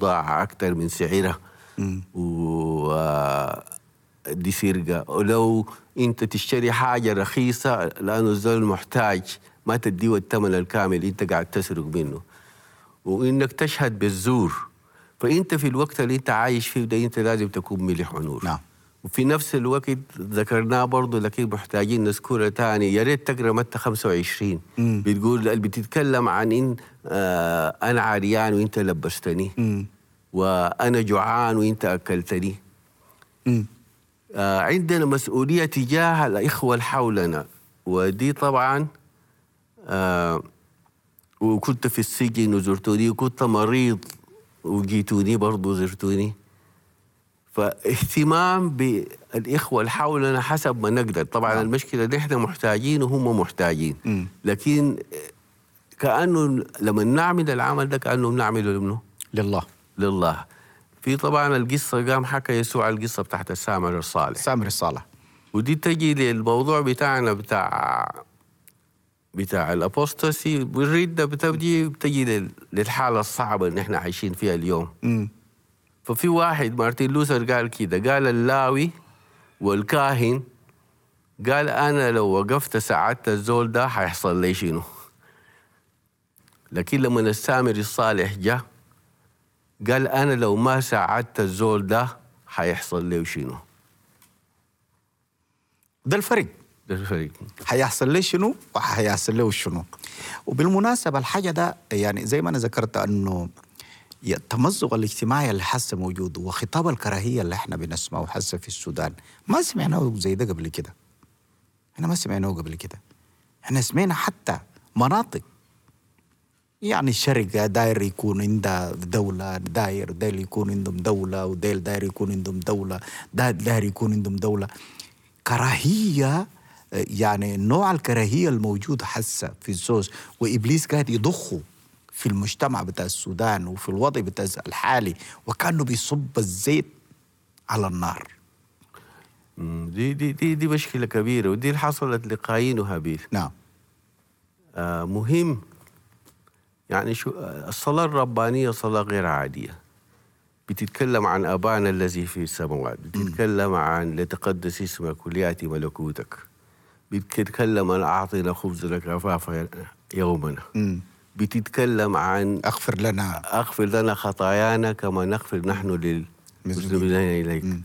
بضاعة أكثر من سعرها و آه، دي سرقة ولو أنت تشتري حاجة رخيصة لأنه الزول محتاج ما تديه الثمن الكامل أنت قاعد تسرق منه وإنك تشهد بالزور فأنت في الوقت اللي أنت عايش فيه ده أنت لازم تكون ملح ونور نعم. وفي نفس الوقت ذكرناه برضه لكن محتاجين نذكرها تاني يا ريت تقرا متى 25 بتقول بتتكلم عن ان آه انا عريان وانت لبستني وانا جوعان وانت اكلتني مم. آه عندنا مسؤوليه تجاه الاخوه اللي حولنا ودي طبعا آه وكنت في السجن وزرتوني وكنت مريض وجيتوني برضه زرتوني فاهتمام بالاخوه اللي حولنا حسب ما نقدر طبعا نعم. المشكله نحن محتاجين وهم محتاجين مم. لكن كانه لما نعمل العمل ده كانه بنعمله لمنه لله لله في طبعا القصه قام حكى يسوع القصه بتاعت السامر الصالح سامر الصالح ودي تجي للموضوع بتاعنا بتاع بتاع الابوستاسي والردة بتجي بتجي لل- للحالة الصعبة اللي احنا عايشين فيها اليوم مم. ففي واحد مارتين لوثر قال كده قال اللاوي والكاهن قال انا لو وقفت ساعدت الزول ده حيحصل لي شنو لكن لما السامر الصالح جاء قال انا لو ما ساعدت الزول ده حيحصل لي شنو ده الفرق ده الفرق حيحصل لي شنو وحيحصل له شنو وبالمناسبة الحاجة ده يعني زي ما أنا ذكرت أنه ي- التمزق الاجتماعي اللي حسه موجود وخطاب الكراهية اللي احنا بنسمعه حسه في السودان ما سمعناه زي ده قبل كده احنا ما سمعناه قبل كده احنا سمعنا حتى مناطق يعني الشرق داير يكون عندها دولة داير داير يكون عندهم دولة وديل داير يكون عندهم دولة دا داير يكون عندهم دولة كراهية آه، يعني نوع الكراهية الموجود حسه في الزوز وإبليس قاعد يضخه في المجتمع بتاع السودان وفي الوضع بتاع الحالي وكأنه بيصب الزيت على النار مم، دي دي دي دي مشكلة كبيرة ودي اللي حصلت لقايين وهابيل نعم آه مهم يعني شو آه، الصلاة الربانية صلاة غير عادية بتتكلم عن أبانا الذي في السماوات بتتكلم عن لتقدس اسمك وليأتي ملكوتك بتتكلم عن أعطنا خبزنا كفافا يومنا مم. بتتكلم عن أغفر لنا أغفر لنا خطايانا كما نغفر نحن للمسلمين إليك مم.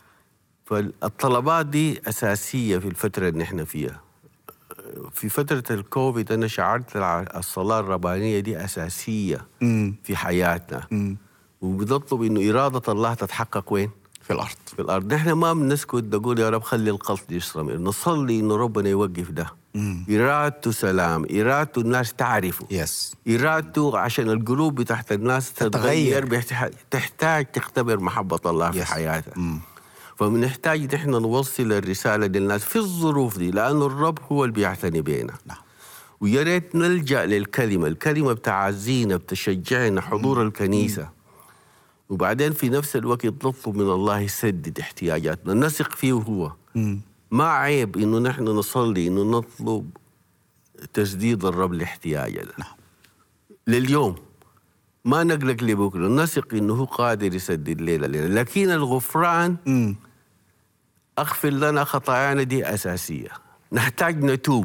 فالطلبات دي أساسية في الفترة اللي نحن فيها في فترة الكوفيد أنا شعرت الع- الصلاة الربانية دي أساسية مم. في حياتنا مم. وبنطلب إنه إرادة الله تتحقق وين؟ في الأرض في الأرض نحن ما بنسكت نقول يا رب خلي القصد يستمر نصلي إنه ربنا يوقف ده مم. إرادته سلام إرادته الناس تعرفه يس إرادته عشان القلوب بتاعت الناس تتغير. تتغير بيحتاج- تحتاج تختبر محبة الله في يس. حياتها مم. فبنحتاج نحن نوصل الرسالة للناس في الظروف دي لأنه الرب هو اللي بيعتني بينا نعم ويا ريت نلجأ للكلمة الكلمة بتعزينا بتشجعنا حضور الكنيسة وبعدين في نفس الوقت نطلب من الله يسدد احتياجاتنا نثق فيه هو مم. ما عيب انه نحن نصلي انه نطلب تسديد الرب لاحتياجنا نعم. لليوم ما نقلق لبكره نثق انه هو قادر يسدد ليلة ليلة لكن الغفران مم. اغفر لنا خطايانا دي اساسيه نحتاج نتوب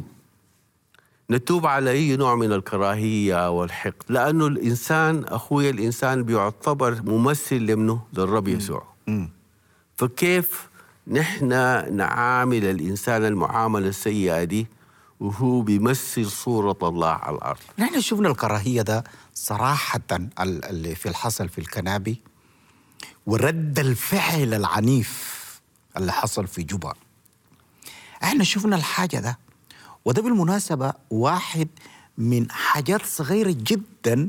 نتوب على اي نوع من الكراهيه والحقد لانه الانسان اخويا الانسان بيعتبر ممثل لمنه للرب يسوع مم. فكيف نحن نعامل الانسان المعامله السيئه دي وهو بيمثل صوره الله على الارض نحن شفنا الكراهية ده صراحة ال- اللي في الحصل في الكنابي ورد الفعل العنيف اللي حصل في جوبا احنا شفنا الحاجة ده وده بالمناسبة واحد من حاجات صغيرة جدا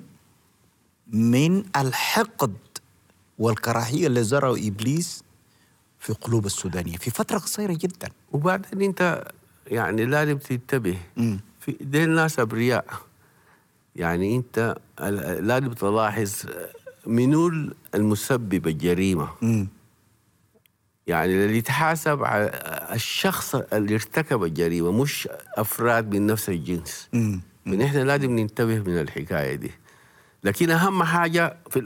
من الحقد والكراهية اللي زرعه إبليس في قلوب السودانية في فترة قصيرة جدا وبعدين انت يعني لازم تنتبه مم. في دي الناس ابرياء يعني انت ال- لازم تلاحظ منو المسبب الجريمه مم. يعني اللي يتحاسب على الشخص اللي ارتكب الجريمه مش افراد من نفس الجنس مم. فنحن لازم ننتبه من الحكايه دي لكن اهم حاجه في